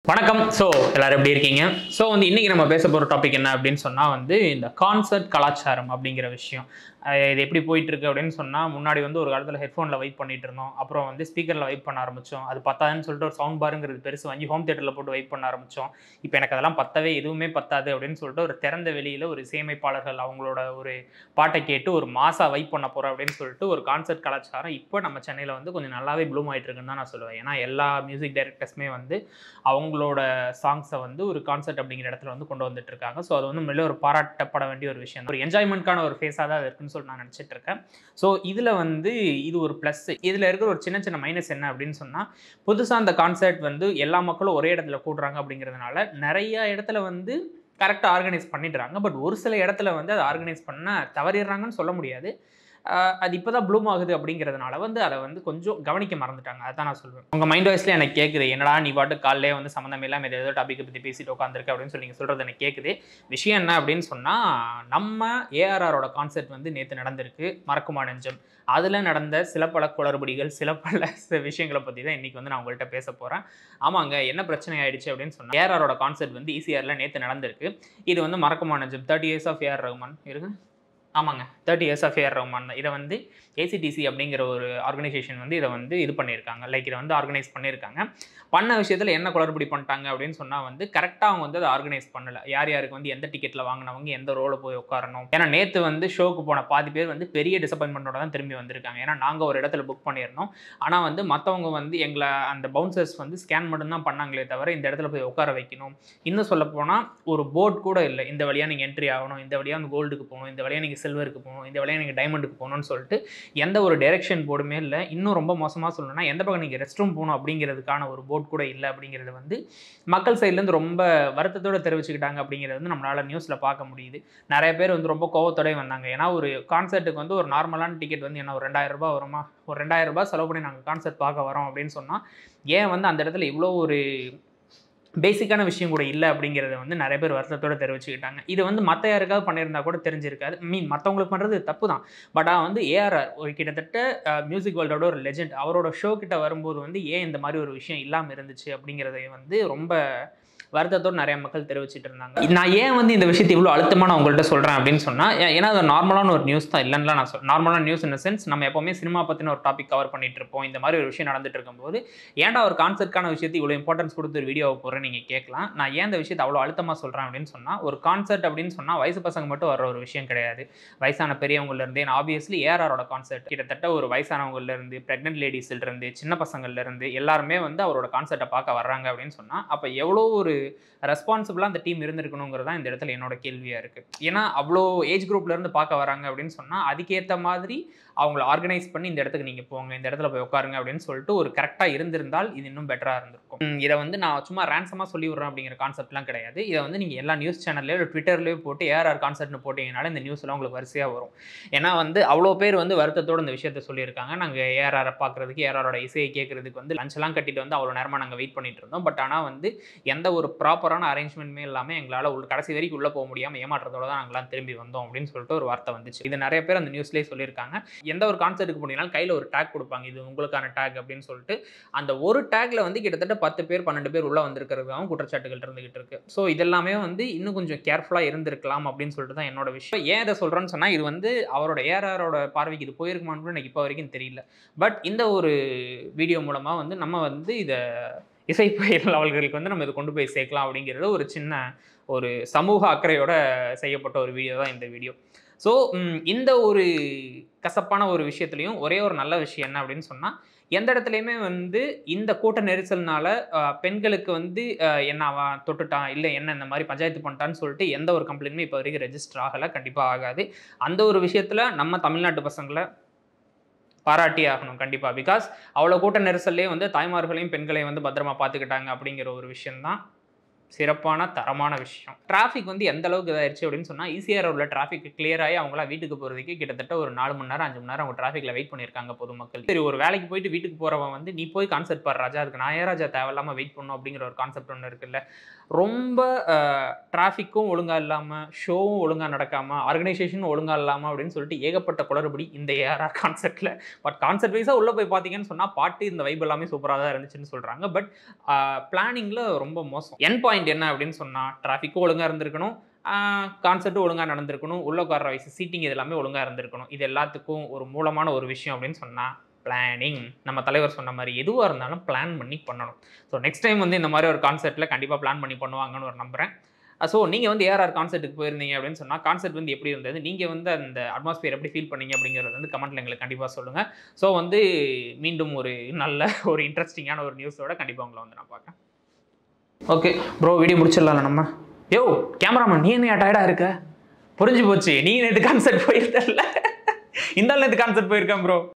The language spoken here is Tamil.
வணக்கம் ஸோ எல்லாரும் எப்படி இருக்கீங்க ஸோ வந்து இன்னைக்கு நம்ம பேச போகிற டாபிக் என்ன அப்படின்னு சொன்னால் வந்து இந்த கான்சர்ட் கலாச்சாரம் அப்படிங்கிற விஷயம் அஹ் இது எப்படி போயிட்டு இருக்கு அப்படின்னு சொன்னால் முன்னாடி வந்து ஒரு காலத்தில் ஹெட்ஃபோனில் வைப் பண்ணிட்டு இருந்தோம் அப்புறம் வந்து ஸ்பீக்கரில் வைப் பண்ண ஆரம்பித்தோம் அது பத்தாதுன்னு சொல்லிட்டு ஒரு சவுண்ட் பாருங்கிறது பெருசு வாங்கி ஹோம் தேட்டரில் போட்டு வைப் பண்ண ஆரம்பித்தோம் இப்போ எனக்கு அதெல்லாம் பத்தவே எதுவுமே பத்தாது அப்படின்னு சொல்லிட்டு ஒரு திறந்த வெளியில் ஒரு இசையமைப்பாளர்கள் அவங்களோட ஒரு பாட்டை கேட்டு ஒரு மாசா வைப் பண்ண போகிறோம் அப்படின்னு சொல்லிட்டு ஒரு கான்சர்ட் கலாச்சாரம் இப்போ நம்ம சென்னையில் வந்து கொஞ்சம் நல்லாவே ப்ளூம் ஆயிட்டு இருக்குன்னு தான் நான் சொல்லுவேன் ஏன்னா எல்லா மியூசிக் டைரக்டர்ஸுமே வந்து அவங்களோட சாங்ஸை வந்து ஒரு கான்சர்ட் அப்படிங்கிற இடத்துல வந்து கொண்டு வந்துட்டு இருக்காங்க ஸோ அது வந்து மில்ல ஒரு பாராட்டப்பட வேண்டிய ஒரு விஷயம் ஒரு என்ஜாய்மெண்ட்கான ஒரு ஃபேஸாக தான் அது இருக்குன்னு சொல்லி நான் நினச்சிட்டு இருக்கேன் ஸோ இதில் வந்து இது ஒரு ப்ளஸ் இதில் இருக்கிற ஒரு சின்ன சின்ன மைனஸ் என்ன அப்படின்னு சொன்னால் புதுசாக அந்த கான்சர்ட் வந்து எல்லா மக்களும் ஒரே இடத்துல கூடுறாங்க அப்படிங்கிறதுனால நிறைய இடத்துல வந்து கரெக்டாக ஆர்கனைஸ் பண்ணிடுறாங்க பட் ஒரு சில இடத்துல வந்து அதை ஆர்கனைஸ் பண்ண தவறிடுறாங்கன்னு சொல்ல முடியாது ஆஹ் அது இப்போ தான் ப்ளூம் ஆகுது அப்படிங்கிறதுனால வந்து அதை வந்து கொஞ்சம் கவனிக்க மறந்துட்டாங்க அதான் நான் சொல்லுவேன் உங்கள் மைண்ட் வாய்ஸில் எனக்கு கேட்குது என்னடா நீ பாட்டு காலையிலே வந்து சம்மந்தம் இல்லாமல் ஏதோ ஏதோ டாப்பிக்கை பற்றி பேசிட்டு உட்காந்துருக்கு அப்படின்னு சொல்லி நீங்கள் சொல்கிறது எனக்கு கேட்குது விஷயம் என்ன அப்படின்னு சொன்னால் நம்ம ஏஆர்ஆரோட கான்செர்ட் வந்து நேற்று நடந்திருக்கு மறக்குமா நெஞ்சம் அதில் நடந்த சில பல குளறுபடிகள் சில பல ச- விஷயங்களை பற்றி தான் இன்றைக்கி வந்து நான் உங்கள்கிட்ட பேச போகிறேன் ஆமாங்க என்ன பிரச்சனை ஆயிடுச்சு அப்படின்னு சொன்னால் ஏஆர்ஆரோட கான்செர்ட் வந்து ஈசிஆரில் நேற்று நடந்திருக்கு இது வந்து Marakkuma Nenjam thirty years of AR Rahman இருங்க ஆமாங்க thirty years of AR Rahman தான். இதை வந்து ஏசிடிசி அப்படிங்கிற ஒரு ஆர்கனைசேஷன் வந்து இதை வந்து இது பண்ணியிருக்காங்க லைக் இதை வந்து ஆர்கனைஸ் பண்ணியிருக்காங்க பண்ண விஷயத்தில் என்ன குளறுபடி பண்ணிட்டாங்க அப்படின்னு சொன்னால் வந்து கரெக்டாக அவங்க வந்து அதை ஆர்கனைஸ் பண்ணலை யார் யாருக்கு வந்து எந்த டிக்கெட்டில் வாங்கினவங்க எந்த ரோவில் போய் உட்காரணும் ஏன்னா நேற்று வந்து ஷோக்கு போன பாதி பேர் வந்து பெரிய டிசப்பாயின்மெண்ட்டோட தான் திரும்பி வந்திருக்காங்க ஏன்னா நாங்கள் ஒரு இடத்துல புக் பண்ணியிருந்தோம் ஆனால் வந்து மற்றவங்க வந்து எங்களை அந்த பவுன்சர்ஸ் வந்து ஸ்கேன் மட்டும்தான் பண்ணாங்களே தவிர இந்த இடத்துல போய் உட்கார வைக்கணும் இன்னும் சொல்ல போனால் ஒரு போர்ட் கூட இல்லை இந்த வழியாக நீங்கள் என்ட்ரி ஆகணும் இந்த வழியாக வந்து கோல்டுக்கு போகணும் இந்த வழியாக நீங்கள் சில்வருக்கு போகணும் இந்த வழியாக நீங்கள் டைமண்டுக்கு போகணும்னு சொல்லிட்டு எந்த ஒரு டைரெக்ஷன் போர்டுமே இல்லை இன்னும் ரொம்ப மோசமாக சொல்லணும்னா எந்த பக்கம் நீங்கள் ரெஸ்ட் ரூம் போகணும் அப்படிங்கிறதுக்கான ஒரு போர்ட் கூட இல்லை அப்படிங்கிறது வந்து மக்கள் சைட்லேருந்து ரொம்ப வருத்தத்தோட தெரிவிச்சுக்கிட்டாங்க அப்படிங்கிறது வந்து நம்மளால் நியூஸில் பார்க்க முடியுது நிறைய பேர் வந்து ரொம்ப கோவத்தோடய வந்தாங்க ஏன்னா ஒரு கான்சர்ட்டுக்கு வந்து ஒரு நார்மலான டிக்கெட் வந்து என்ன ஒரு ரெண்டாயிரம் ரூபாய் வருமா ஒரு ரெண்டாயிரம் ரூபாய் செலவு பண்ணி நாங்கள் கான்சர்ட் பார்க்க வரோம் அப்படின்னு சொன்னால் ஏன் வந்து அந்த இடத்துல இவ்வளோ ஒரு பேசிக்கான விஷயம் கூட இல்லை அப்படிங்கிறத வந்து நிறைய பேர் வருத்தத்தோட தெரிவிச்சுக்கிட்டாங்க இது வந்து மற்ற யாருக்காவது பண்ணியிருந்தா கூட தெரிஞ்சிருக்காது மீன் மற்றவங்களுக்கு பண்ணுறது தப்பு தான் பட் ஆனால் வந்து ஏஆர்ஆர் ஒரு கிட்டத்தட்ட மியூசிக் வேர்ல்டோட ஒரு லெஜெண்ட் அவரோட ஷோ கிட்ட வரும்போது வந்து ஏன் இந்த மாதிரி ஒரு விஷயம் இல்லாமல் இருந்துச்சு அப்படிங்கிறதை வந்து ரொம்ப வருத்தத்தோடு நிறைய மக்கள் தெரிவிச்சிட்டு இருந்தாங்க நான் ஏன் வந்து இந்த விஷயத்தை இவ்வளோ அழுத்தமாக நான் உங்கள்கிட்ட சொல்கிறேன் அப்படின்னு சொன்னால் ஏன்னா அது நார்மலான ஒரு நியூஸ் தான் இல்லைன்னா நான் சொல் நார்மலான நியூஸ் இன் சென்ஸ் நம்ம எப்போவுமே சினிமா பற்றின ஒரு டாபிக் கவர் பண்ணிட்டு இருப்போம் இந்த மாதிரி ஒரு விஷயம் நடந்துட்டு இருக்கும்போது ஏன்டா ஒரு கான்சர்ட்கான விஷயத்தை இவ்வளோ இம்பார்ட்டன்ஸ் கொடுத்து ஒரு வீடியோவை போடுறேன் நீங்கள் கேட்கலாம் நான் ஏன் இந்த விஷயத்தை அவ்வளோ அழுத்தமாக சொல்கிறேன் அப்படின்னு சொன்னால் ஒரு கான்சர்ட் அப்படின்னு சொன்னால் வயசு பசங்க மட்டும் வர ஒரு விஷயம் கிடையாது வயசான பெரியவங்கலேருந்து ஏன்னா ஆப்வியஸ்லி ஏஆரோட கான்சர்ட் கிட்டத்தட்ட ஒரு வயசானவங்கலேருந்து ப்ரெக்னென்ட் லேடிஸ்லேருந்து சின்ன பசங்கள்லேருந்து எல்லாருமே வந்து அவரோட கான்சர்ட்டை பார்க்க வர்றாங்க அப்படின்னு சொன்னால் அப்போ எவ்வளோ ஒரு ரெஸ்பான்சிபிளாக அந்த டீம் இருந்திருக்கணுங்கிறது தான் இந்த இடத்துல என்னோட கேள்வியாக இருக்குது ஏன்னா அவ்வளோ ஏஜ் குரூப்லேருந்து பார்க்க வராங்க அப்படின்னு சொன்னால் அதுக்கேற்ற மாதிரி அவங்கள ஆர்கனைஸ் பண்ணி இந்த இடத்துக்கு நீங்கள் போங்க இந்த இடத்துல போய் உட்காருங்க அப்படின்னு சொல்லிட்டு ஒரு கரெக்டாக இருந்திருந்தால் இது இன்னும் பெட்டராக இருந்திருக்கும் ம், இதை வந்து நான் சும்மா ரேன்சமாக சொல்லி விட்றேன் அப்படிங்கிற கான்செப்ட்லாம் கிடையாது இதை வந்து நீங்கள் எல்லா நியூஸ் சேனல்லையோ இல்லை ட்விட்டர்லேயோ போட்டு ஏஆர்ஆர் கான்செப்ட்னு போட்டிங்கனால இந்த நியூஸ்லாம் உங்களுக்கு வரிசையாக வரும் ஏன்னா வந்து அவ்வளோ பேர் வந்து வருத்தத்தோடு இந்த விஷயத்த சொல்லியிருக்காங்க நாங்கள் ஏஆர்ஆரை பார்க்குறதுக்கு ஏஆரோட இசையை கேட்குறதுக்கு வந்து லஞ்செல்லாம் கட்டிட்டு வந்து அவ்வளோ நேரமாக நாங்கள் வெயிட் பண்ணிட்டு இருந்தோம் பட் ஆனால் வந்து எந்த ஒரு ப்ராப்பரான அரேஞ்ச்மெண்ட்டுமே இல்லாமல் எங்களால் உள்ள கடைசி வரைக்கும் உள்ளே போக முடியாமல் ஏமாற்றத்தோட தான் நாங்களாம் திரும்பி வந்தோம் அப்படின்னு சொல்லிட்டு ஒரு வார்த்தை வந்துச்சு இது நிறைய பேர் அந்த நியூஸ்லேயே சொல்லியிருக்காங்க எந்த ஒரு கான்சர்ட்டுக்கு போனீங்கனாலும் கையில் ஒரு டேக் கொடுப்பாங்க இது உங்களுக்கான டேக் அப்படின்னு சொல்லிட்டு அந்த ஒரு டேக்ல வந்து கிட்டத்தட்ட பத்து பேர் பன்னெண்டு பேர் உள்ளே வந்திருக்கிறதுக்காகவும் குற்றச்சாட்டுகள் இருந்துகிட்டு இருக்கு ஸோ இதெல்லாமே வந்து இன்னும் கொஞ்சம் கேர்ஃபுல்லாக இருந்திருக்கலாம் அப்படின்னு சொல்லிட்டு தான் என்னோட விஷயம் ஏன் இதை சொல்கிறேன்னு சொன்னால் இது வந்து அவரோட ஏஆரோட பார்வைக்கு இது போயிருக்குமான்னு கூட எனக்கு இப்போ வரைக்கும் தெரியல பட் இந்த ஒரு வீடியோ மூலமாக வந்து நம்ம வந்து இதை இசை புயல் அவர்களுக்கு வந்து நம்ம இதை கொண்டு போய் சேர்க்கலாம் அப்படிங்கிறது ஒரு சின்ன ஒரு சமூக அக்கறையோட செய்யப்பட்ட ஒரு வீடியோ தான் இந்த வீடியோ ஸோ இந்த ஒரு கசப்பான ஒரு விஷயத்துலையும் ஒரே ஒரு நல்ல விஷயம் என்ன அப்படின்னு சொன்னால் எந்த இடத்துலையுமே வந்து இந்த கூட்ட நெரிசல்னால அஹ், பெண்களுக்கு வந்து அஹ், என்ன அவன் தொட்டுட்டான் இல்லை என்ன இந்த மாதிரி பஞ்சாயத்து பண்ணிட்டான்னு சொல்லிட்டு எந்த ஒரு கம்ப்ளைண்ட்டுமே இப்போ வரைக்கும் ரெஜிஸ்டர் ஆகலை கண்டிப்பாக ஆகாது அந்த ஒரு விஷயத்தில் நம்ம தமிழ்நாட்டு பசங்களை பாராட்டி ஆகணும் கண்டிப்பாக பிகாஸ் அவ்வளோ கூட்ட நெரிசல்லே வந்து தாய்மார்களையும் பெண்களையும் வந்து பத்திரமா பார்த்துக்கிட்டாங்க அப்படிங்கிற ஒரு விஷயம்தான் சிறப்பான தரமான விஷயம் டிராஃபிக் வந்து எந்த அளவுக்கு இதாயிருச்சு அப்படின்னு சொன்னால் ஈஸியாக உள்ள டிராஃபிக் கிளியர் ஆகி அவங்களாம் வீட்டுக்கு போகிறதுக்கு கிட்டத்தட்ட ஒரு நாலு மணி நேரம் அஞ்சு மணி நேரம் அவங்க டிராஃபிக்கில் வெயிட் பண்ணியிருக்காங்க பொதுமக்கள் சரி ஒரு வேலைக்கு போயிட்டு வீட்டுக்கு போகிறவன் வந்து நீ போய் கான்செப்ட் பாரு ராஜா அதுக்கு நான் ஏன் ராஜா தேவையில்லாமல் வெயிட் பண்ணும் அப்படிங்கிற ஒரு கான்செப்ட் ஒன்று இருக்குல்ல ரொம்ப டிராஃபிக்கும் ஒழுங்காக இல்லாமல் ஷோவும் ஒழுங்காக நடக்காமல் ஆர்கனைசேஷனும் ஒழுங்காக இல்லாமல் அப்படின்னு சொல்லிட்டு ஏகப்பட்ட குளறுபடி இந்த ஏஆர்ஆர் கான்செப்டில் பட் கான்செப்ட் வைஸாக உள்ளே போய் பார்த்தீங்கன்னு சொன்னால் பாட்டு இந்த வைப் எல்லாமே சூப்பராக தான் இருந்துச்சுன்னு சொல்கிறாங்க பட் பிளானிங்கில் ரொம்ப மோசம் என் பாயிண்ட் என்ன அப்படின்னு சொன்னால் டிராஃபிக்கும் ஒழுங்காக இருந்திருக்கணும் கான்செப்ட்டும் ஒழுங்காக நடந்திருக்கணும் உள்ள உட்கார வயசு சீட்டிங் இது எல்லாமே ஒழுங்காக இருந்திருக்கணும் இது எல்லாத்துக்கும் ஒரு மூலமான ஒரு விஷயம் அப்படின்னு சொன்னால் பிளானிங் நம்ம தலைவர் சொன்ன மாதிரி எதுவாக இருந்தாலும் பிளான் பண்ணி பண்ணணும் ஸோ நெக்ஸ்ட் டைம் வந்து இந்த மாதிரி ஒரு கான்செப்ட்டில் கண்டிப்பாக பிளான் பண்ணி பண்ணுவாங்கன்னு ஒரு நம்புறேன் ஸோ நீங்கள் வந்து ஏஆர்ஆர் கான்செர்ட்டுக்கு போயிருந்தீங்க அப்படின்னு சொன்னால் கான்செர்ட் வந்து எப்படி இருந்தது நீங்கள் வந்து அந்த அட்மாஸ்பியர் எப்படி ஃபீல் பண்ணீங்க அப்படிங்கிறது வந்து கமெண்ட்டில் எங்களுக்கு கண்டிப்பாக சொல்லுங்கள் ஸோ வந்து மீண்டும் ஒரு நல்ல ஒரு இன்ட்ரெஸ்டிங்கான ஒரு நியூஸோட கண்டிப்பாக உங்களை வந்து நான் பார்க்கேன் ஓகே ப்ரோ வீடியோ முடிச்சிடலாம் நம்ம யோ கேமராமேன் நீ என்ன டயர்டாக இருக்க புரிஞ்சு போச்சு நீ நேற்று கான்செர்ட் போயிருந்தல இந்த நேற்று கான்செர்ட் போயிருக்கேன் ப்ரோ